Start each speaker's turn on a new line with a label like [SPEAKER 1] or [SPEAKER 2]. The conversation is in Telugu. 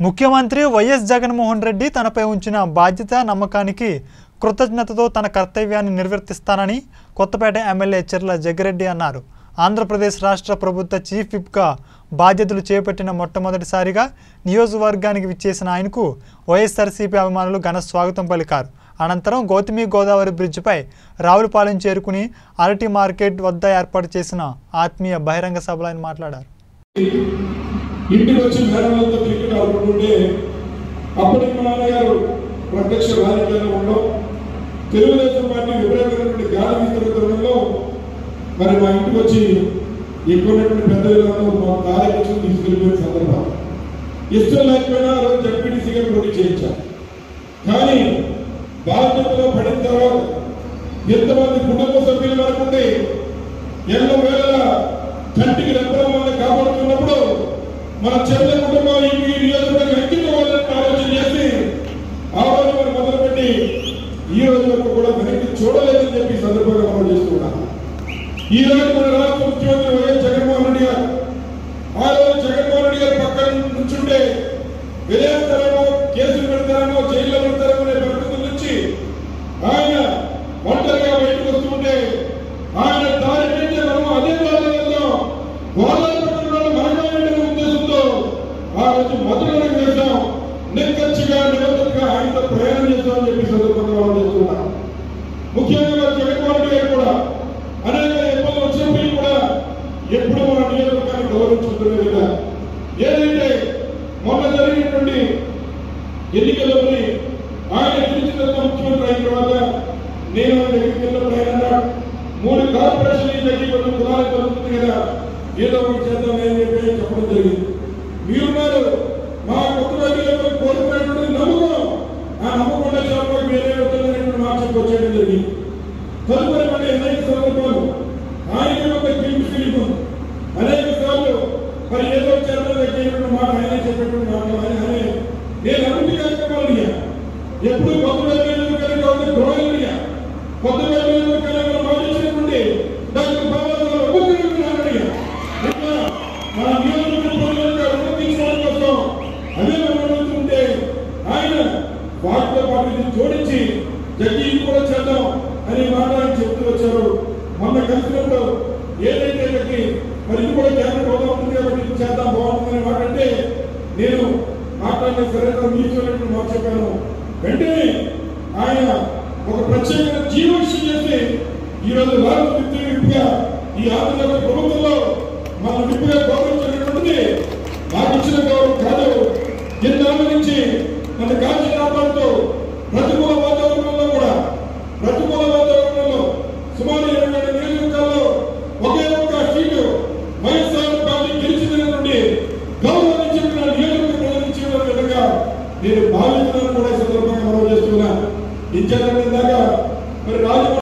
[SPEAKER 1] ముఖ్యమంత్రి వైఎస్ జగన్మోహన్ రెడ్డి తనపై ఉంచిన బాధ్యత నమ్మకానికి కృతజ్ఞతతో తన కర్తవ్యాన్ని నిర్వర్తిస్తానని కొత్తపేట ఎమ్మెల్యే చెర్ల జగ్గిరెడ్డి అన్నారు ఆంధ్రప్రదేశ్ రాష్ట్ర ప్రభుత్వ చీఫ్ విప్గా బాధ్యతలు చేపట్టిన మొట్టమొదటిసారిగా నియోజకవర్గానికి విచ్చేసిన ఆయనకు వైఎస్ఆర్సీపీ అభిమానులు ఘన స్వాగతం పలికారు అనంతరం గౌతమి గోదావరి బ్రిడ్జిపై రావులపాలెం చేరుకుని అరటి మార్కెట్ వద్ద ఏర్పాటు చేసిన ఆత్మీయ బహిరంగ సభలో ఆయన మాట్లాడారు
[SPEAKER 2] ఇంటికి వచ్చి మేనలతో క్రికెట్ ఆడుకుంటుంటే అప్పటికి మా నాన్నగారు ప్రత్యక్ష రాజకీయాల్లో ఉండడం తెలుగుదేశం పార్టీ విపరీతమైనటువంటి గాలి విస్తృతంలో మరి మా ఇంటికి వచ్చి ఎక్కువైనటువంటి పెద్దలందరూ మా కార్యక్రమం తీసుకెళ్ళిపోయిన సందర్భం ఇష్టం లేకపోయినా ఆ రోజు జడ్పీటీసీగా పోటీ చేయించాం కానీ బాధ్యతలో పడిన తర్వాత ఎంతమంది కుటుంబ సభ్యులు మనకుంటే ఎన్నో వేల కంటికి రెప్పల మంది కాపాడుతున్నప్పుడు మన చెల్ల కుటుంబం ఈ ఈ నియోజకవర్గం ఎక్కిన వాళ్ళని ఆలోచన చేసి ఆ రోజు మనం మొదలుపెట్టి ఈ రోజు వరకు కూడా వెనక్కి చూడలేదని చెప్పి ఈ సందర్భంగా మనం చేస్తున్నాం ఈ రోజు మన రాష్ట్ర ముఖ్యమంత్రి వైఎస్ జగన్మోహన్ రెడ్డి గారు ఆ రోజు జగన్మోహన్ రెడ్డి గారు పక్కన నుంచుంటే విలేస్తారేమో కేసులు పెడతారేమో జైల్లో పెడతారేమో అనే పరిస్థితుల నుంచి ఆయన ఒంటరిగా బయటకు వస్తుంటే ఆయన దారి పెట్టి మనం అదే దారిలో వెళ్దాం గోదావరి పట్టణంలో మనకాలంటే ఉద్దేశంతో ఆ రోజు మొదటి వేశాం నిక్కచ్చిగా నిబద్ధతగా ఆయనతో ప్రయాణం చేస్తామని చెప్పి సందర్భంగా మనం చేస్తున్నాం ముఖ్యంగా జగన్మోహన్ రెడ్డి గారు కూడా అనేక ఇబ్బందులు వచ్చినప్పటికీ కూడా ఎప్పుడు మన నియోజకవర్గాన్ని గౌరవించుకుంటున్న విధంగా ఏదైతే మొన్న జరిగినటువంటి ఎన్నికల్లోని ఆయన గెలిచిన తర్వాత ముఖ్యమంత్రి అయిన తర్వాత నేను ఆయన దగ్గరికి వెళ్ళినప్పుడు ఆయన అన్నాడు మూడు కార్పొరేషన్ దగ్గర కొంచెం కులాలు జరుగుతుంది కదా ఏదో ఒకటి చేద్దాం అని చెప్పి చెప్పడం జరిగింది మీరున్నారు మా కొత్త రైతులకు కోరుకున్నటువంటి నమ్మకం ఆ నమ్మకం ఉండే చోట్ల వేరే వస్తున్నటువంటి మాట చెప్పొచ్చేయడం జరిగింది తదుపరి మన అనేక సందర్భాలు ఆయన ఒక గిల్ట్ ఫీలింగ్ ఉంది అనేక సార్లు మరి ఏదో చేద్దాం దగ్గర మాట ఆయన చెప్పేటువంటి మాట ఆయన అనే నేను అభివృద్ధి కార్యక్రమాలు అడిగా ఎప్పుడు కొత్త రైతులు కలిగి ద్రోహులు అడిగా కొత్త రైతులు కలిగి మాట ఇచ్చినటువంటి డాక్టర్ బాబాసాహెబ్ అంబేద్కర్ గారిని అడిగా ఇట్లా మన నియోజకవర్గ ప్రజలకు రుణం తీసుకోవడం కోసం అదే అడుగుతుంటే ఆయన వాటితో పాటు ఇది జోడించి జడ్జి ఇది కూడా చేద్దాం అనే మాట ఆయన చెప్తూ వచ్చారు మొన్న కలిసినప్పుడు ఏదైతే జడ్జి మరి ఇది కూడా కేంద్ర హోదా ఉంటుంది కాబట్టి ఇది చేద్దాం బాగుంటుందని మాట అంటే నేను మాట్లాడిన సరైన మీచున్నట్టు మాట చెప్పాను వెంటనే ఆయన ఒక ప్రత్యేకమైన జీవోషి చేసి ఈ రోజు లాభ విప్గా ఈ ఆంధ్రప్రదేశ్ ప్రభుత్వంలో మన విప్పుగా గౌరవించినటువంటిది నాకు ఇచ్చిన గౌరవం కాదు ఎన్నాళ్ళ నుంచి మన కాల్చి కాపాడుతూ ప్రతికూల వాతావరణంలో కూడా ప్రతికూల వాతావరణంలో సుమారు ఇరవై ఏడు నియోజకవర్గాల్లో ఒకే ఒక్క సీటు వైఎస్ఆర్ పార్టీ గెలిచిందనేటువంటి గౌరవం ఇచ్చిన నియోజకవర్గ ప్రజలు ఇచ్చిన విధంగా నేను భావిస్తున్నాను కూడా ఈ సందర్భంగా మనం చేస్తున్నా ఇచ్చారని ఇందాక మరి రాజు